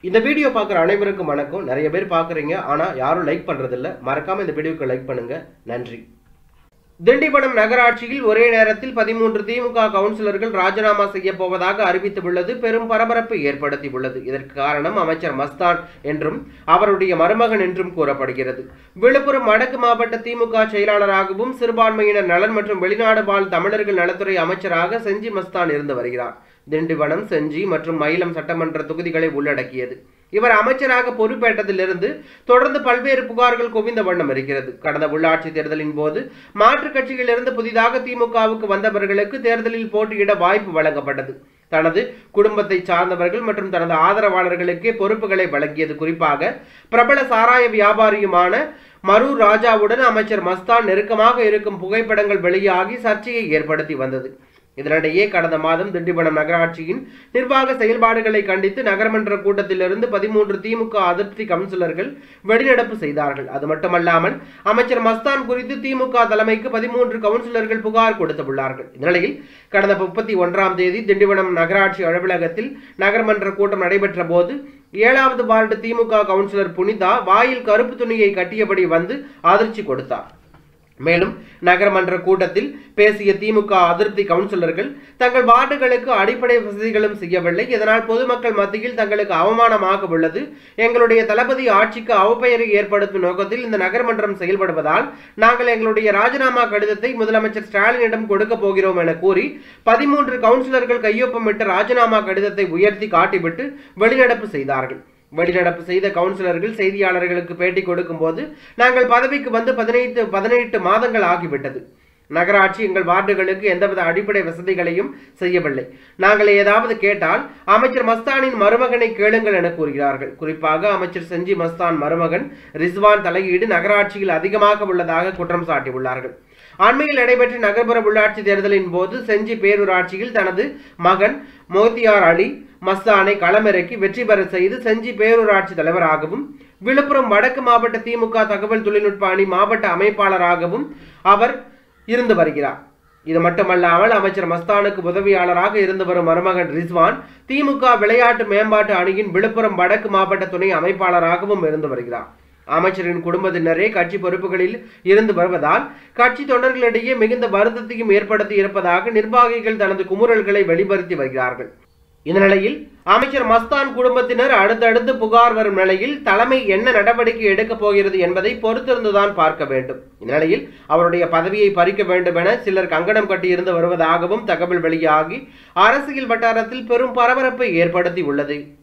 இந்த வீடியோ பார்க்குற அனைவருக்கும் வணக்கம் நிறைய பேர் பார்க்குறீங்க ஆனால் யாரும் லைக் பண்ணுறதில்ல மறக்காமல் இந்த வீடியோக்கு லைக் பண்ணுங்க நன்றி திண்டிவனம் நகராட்சியில் ஒரே நேரத்தில் பதிமூன்று திமுக கவுன்சிலர்கள் ராஜினாமா செய்ய போவதாக அறிவித்துள்ளது பெரும் பரபரப்பை ஏற்படுத்தியுள்ளது இதற்கு காரணம் அமைச்சர் மஸ்தான் என்றும் அவருடைய மருமகன் என்றும் கூறப்படுகிறது விழுப்புரம் வடக்கு மாவட்ட திமுக செயலாளராகவும் சிறுபான்மையினர் நலன் மற்றும் வெளிநாடு வாழ் தமிழர்கள் நலத்துறை அமைச்சராக செஞ்சி மஸ்தான் இருந்து வருகிறார் திண்டிவனம் செஞ்சி மற்றும் மயிலம் சட்டமன்ற தொகுதிகளை உள்ளடக்கியது இவர் அமைச்சராக பொறுப்பேற்றதிலிருந்து தொடர்ந்து பல்வேறு புகார்கள் குவிந்த வண்ணம் இருக்கிறது கடந்த உள்ளாட்சி தேர்தலின் போது மாற்றுக் கட்சியிலிருந்து புதிதாக திமுகவுக்கு வந்தவர்களுக்கு தேர்தலில் போட்டியிட வாய்ப்பு வழங்கப்பட்டது தனது குடும்பத்தை சார்ந்தவர்கள் மற்றும் தனது ஆதரவாளர்களுக்கே பொறுப்புகளை வழங்கியது குறிப்பாக பிரபல சாராய வியாபாரியுமான மரூர் ராஜாவுடன் அமைச்சர் மஸ்தான் நெருக்கமாக இருக்கும் புகைப்படங்கள் வெளியாகி சர்ச்சையை ஏற்படுத்தி வந்தது இதனிடையே கடந்த மாதம் திண்டிவனம் நகராட்சியின் நிர்வாக செயல்பாடுகளை கண்டித்து நகரமன்ற கூட்டத்திலிருந்து பதிமூன்று திமுக அதிருப்தி கவுன்சிலர்கள் வெளிநடப்பு செய்தார்கள் அது மட்டுமல்லாமல் அமைச்சர் மஸ்தான் குறித்து திமுக தலைமைக்கு பதிமூன்று கவுன்சிலர்கள் புகார் கொடுத்துள்ளார்கள் இந்நிலையில் கடந்த முப்பத்தி ஒன்றாம் தேதி திண்டிவனம் நகராட்சி அலுவலகத்தில் நகர்மன்ற கூட்டம் நடைபெற்ற போது ஏழாவது வார்டு திமுக கவுன்சிலர் புனிதா வாயில் கருப்பு துணியை கட்டியபடி வந்து அதிர்ச்சி கொடுத்தார் மேலும் நகரமன்ற கூட்டத்தில் பேசிய திமுக அதிருப்தி கவுன்சிலர்கள் தங்கள் வார்டுகளுக்கு அடிப்படை வசதிகளும் செய்யவில்லை இதனால் பொதுமக்கள் மத்தியில் தங்களுக்கு அவமானமாக உள்ளது எங்களுடைய தளபதி ஆட்சிக்கு அவப்பெயரை ஏற்படுத்தும் நோக்கத்தில் இந்த நகர்மன்றம் செயல்படுவதால் நாங்கள் எங்களுடைய ராஜினாமா கடிதத்தை முதலமைச்சர் ஸ்டாலினிடம் கொடுக்க போகிறோம் என கூறி பதிமூன்று கவுன்சிலர்கள் கையொப்பமிட்ட ராஜினாமா கடிதத்தை உயர்த்தி காட்டிவிட்டு வெளிநடப்பு செய்தார்கள் வெளிநடப்பு செய்த கவுன்சிலர்கள் செய்தியாளர்களுக்கு பேட்டி கொடுக்கும்போது நாங்கள் பதவிக்கு வந்து பதினைந்து பதினெட்டு மாதங்கள் ஆகிவிட்டது நகராட்சி எங்கள் வார்டுகளுக்கு எந்தவித அடிப்படை வசதிகளையும் செய்யவில்லை நாங்கள் ஏதாவது கேட்டால் அமைச்சர் மஸ்தானின் மருமகனை கேளுங்கள் என கூறுகிறார்கள் குறிப்பாக அமைச்சர் செஞ்சி மஸ்தான் மருமகன் ரிஸ்வான் தலையீடு நகராட்சியில் அதிகமாக உள்ளதாக குற்றம் சாட்டியுள்ளார்கள் அண்மையில் நடைபெற்ற நகர்ப்புற உள்ளாட்சி தேர்தலின் போது செஞ்சி பேரூராட்சியில் தனது மகன் மோத்தியார் அலி மஸ்தானை களமிறக்கி வெற்றி பெற செய்து செஞ்சி பேரூராட்சி தலைவராகவும் விழுப்புரம் வடக்கு மாவட்ட திமுக தகவல் தொழில்நுட்ப அணி மாவட்ட அமைப்பாளராகவும் அவர் இருந்து வருகிறார் இது மட்டுமல்லாமல் அமைச்சர் மஸ்தானுக்கு உதவியாளராக இருந்து வரும் மருமகன் ரிஸ்வான் திமுக விளையாட்டு மேம்பாட்டு அணியின் விழுப்புரம் வடக்கு மாவட்ட துணை அமைப்பாளராகவும் இருந்து வருகிறார் அமைச்சரின் குடும்பத்தினரே கட்சி பொறுப்புகளில் இருந்து வருவதால் கட்சி தொண்டர்களிடையே மிகுந்த வருத்தத்தையும் ஏற்படுத்தி இருப்பதாக நிர்வாகிகள் தனது குமுறல்களை வெளிப்படுத்தி வருகிறார்கள் இந்த நிலையில் அமைச்சர் மஸ்தான் குடும்பத்தினர் அடுத்தடுத்து புகார் வரும் நிலையில் தலைமை என்ன நடவடிக்கை எடுக்கப் போகிறது என்பதை பொறுத்திருந்துதான் பார்க்க வேண்டும் இந்த நிலையில் அவருடைய பதவியை பறிக்க வேண்டும் என சிலர் கங்கணம் கட்டியிருந்து வருவதாகவும் தகவல் வெளியாகி அரசியல் வட்டாரத்தில் பெரும் பரபரப்பை ஏற்படுத்தி உள்ளது